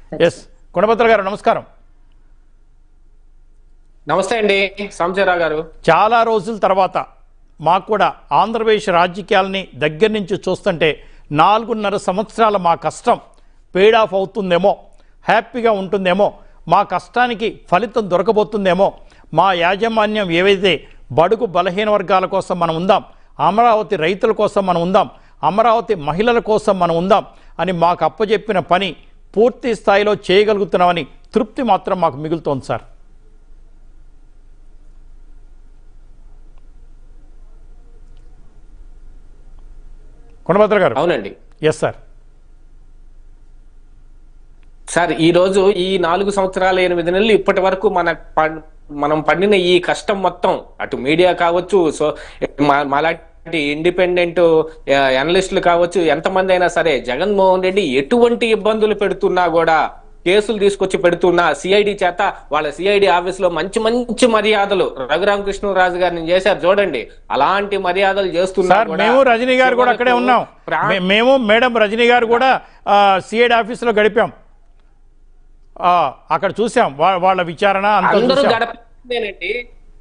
Yes గుణపత్ర గారు నమస్కారం నమస్తే అండి సాంబశివరావు గారు చాలా రోజుల తర్వాత మాకు కూడా ఆంధ్రప్రదేశ్ రాజకీయాలని దగ్గర నుంచి చూస్తుంటే నాలుగున్నర సంవత్సరాల మా కష్టం పేడ్ ఆఫ్ అవుతుందేమో హ్యాపీగా ఉంటుందేమో మా కష్టానికి ఫలితం దొరకబోతుందేమో మా యాజమాన్యం ఏవైతే బడుగు బలహీన వర్గాల కోసం మనం ఉందాం అమరావతి రైతుల కోసం మనం ఉందాం అమరావతి మహిళల కోసం మనం ఉందాం అని మాకు అప్పచెప్పిన పని పూర్తి స్థాయిలో చేయగలుగుతున్నామని తృప్తి మాత్రం మాకు మిగులుతోంది సార్ గుణభద్ర గారు అవునండి ఎస్ సార్ సార్ ఈ రోజు ఈ నాలుగు సంవత్సరాల ఎనిమిది నెలలు ఇప్పటి వరకు మన ప- మనం పడిన ఈ కష్టం మొత్తం అటు మీడియా కావచ్చు సో మా- మాలాంటి ఇండిపెండెంట్ అనలిస్టులు కావచ్చు ఎంతమంది అయినా సరే జగన్మోహన్ రెడ్డి ఎటువంటి ఇబ్బందులు పెడుతున్నా కూడా కేసులు తీసుకొచ్చి పెడుతున్నా సిఐడి చేత వాళ్ళ సిఐడి ఆఫీస్ లో మంచి మంచి మర్యాదలు రఘురామకృష్ణరాజు గారిని చేశారు చూడండి అలాంటి మర్యాదలు చేస్తున్నా సార్ కూడా మేము రజనీ గారు కూడా అక్కడే చివరకు ఉన్నాం ప్రా- మే- మేము మేడం రజనీ గారు కూడా సిఐడి ఆఫీసులో గడిపాం ఆ, అక్కడ చూసాం వా- వాళ్ళ విచారణ అంతా అందరూ చూసాం గడపాల్సిందేనండి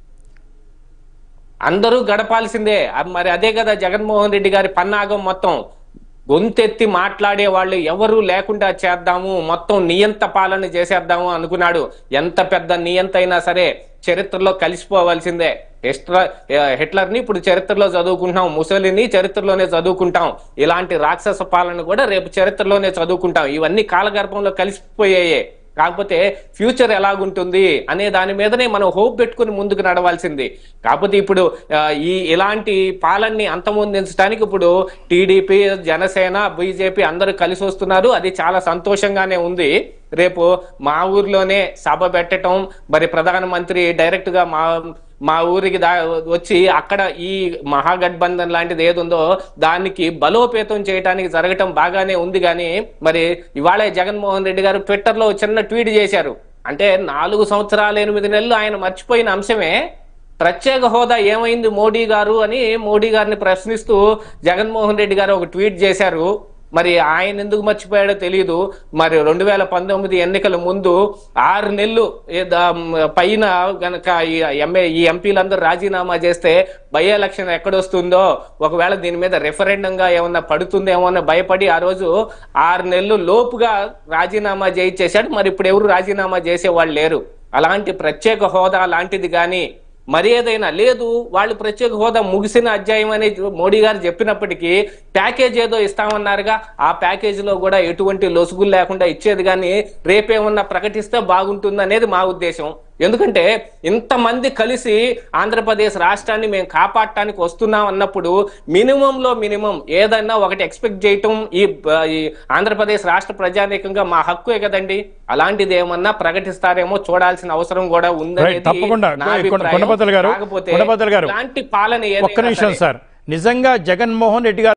అందరూ గడపాల్సిందే అ- మరి అదే కదా జగన్మోహన్ రెడ్డి గారి పన్నాగం మొత్తం గొంతెత్తి మాట్లాడే వాళ్ళు ఎవరు లేకుండా చేద్దాము మొత్తం నియంత పాలన చేసేద్దాము అనుకున్నాడు ఎంత పెద్ద నియంత అయినా సరే చరిత్రలో కలిసిపోవాల్సిందే హిస్టర్ హిట్లర్ ని ఇప్పుడు చరిత్రలో చదువుకుంటాం ముసలిని చరిత్రలోనే చదువుకుంటాం ఇలాంటి రాక్షస పాలన కూడా రేపు చరిత్రలోనే చదువుకుంటాం ఇవన్నీ కాలగర్భంలో కలిసిపోయాయే కాకపోతే ఫ్యూచర్ ఎలాగుంటుంది అనే దాని మీదనే మనం హోప్ పెట్టుకుని ముందుకు నడవాల్సింది కాకపోతే ఇప్పుడు ఆ, ఈ ఇలాంటి పాలనని అంతమొందించడానికి ఇప్పుడు టీడీపీ జనసేన బీజేపీ అందరూ కలిసి వస్తున్నారు అది చాలా సంతోషంగానే ఉంది రేపు మా ఊర్లోనే సభ పెట్టడం మరి ప్రధానమంత్రి డైరెక్ట్ గా మా మా ఊరికి దా వచ్చి అక్కడ ఈ మహాగఠబంధన్ లాంటిది ఏది ఉందో దానికి బలోపేతం చేయడానికి జరగటం బాగానే ఉంది కానీ మరి ఇవాళ జగన్మోహన్ రెడ్డి గారు ట్విట్టర్ లో చిన్న ట్వీట్ చేశారు అంటే నాలుగు సంవత్సరాలు ఎనిమిది నెలలు ఆయన మర్చిపోయిన అంశమే ప్రత్యేక హోదా ఏమైంది మోడీ గారు అని మోడీ గారిని ప్రశ్నిస్తూ జగన్మోహన్ రెడ్డి గారు ఒక ట్వీట్ చేశారు మరి ఆయన ఎందుకు మర్చిపోయాడో తెలియదు మరి రెండు వేల పంతొమ్మిది ఎన్నికల ముందు ఆరు నెలలు ఏ దా- పైన గనక ఈ ఎంఏ ఈ ఎంపీలందరూ రాజీనామా చేస్తే బై ఎలక్షన్ ఎక్కడొస్తుందో ఒకవేళ దీని మీద రెఫరెండంగా ఏమన్నా పడుతుందేమో అని భయపడి ఆ రోజు ఆరు నెలలు లోపుగా రాజీనామా చేయించేశాడు మరి ఇప్పుడు ఎవరు రాజీనామా చేసే వాళ్ళు లేరు అలాంటి ప్రత్యేక హోదా లాంటిది కానీ మరి ఏదైనా లేదు వాళ్ళు ప్రత్యేక హోదా ముగిసిన అధ్యాయం అని మోడీ గారు చెప్పినప్పటికీ ప్యాకేజ్ ఏదో ఇస్తామన్నారుగా ఆ ప్యాకేజీలో కూడా ఎటువంటి లొసుగులు లేకుండా ఇచ్చేది కానీ రేపేమన్నా ప్రకటిస్తే బాగుంటుంది అనేది మా ఉద్దేశం ఎందుకంటే ఇంతమంది కలిసి ఆంధ్రప్రదేశ్ రాష్ట్రాన్ని మేము కాపాడటానికి వస్తున్నాం అన్నప్పుడు మినిమంలో మినిమం ఏదన్నా ఒకటి ఎక్స్పెక్ట్ చేయటం ఈ బ- ఈ ఆంధ్రప్రదేశ్ రాష్ట్ర ప్రజానీకంగా మా హక్కు కదండి అలాంటిది ఏమన్నా ప్రకటిస్తారేమో చూడాల్సిన అవసరం కూడా రైట్ ఉందనేది తప్పకుండా నా కొ- అభిప్రాయం. కొండపత్రులు గారు కాకపోతే కొండపత్రులు గారు ఇలాంటి పాలన ఒక్క ఏదైనా నిమిషం సరే- సార్ నిజంగా జగన్మోహన్ రెడ్డి గారు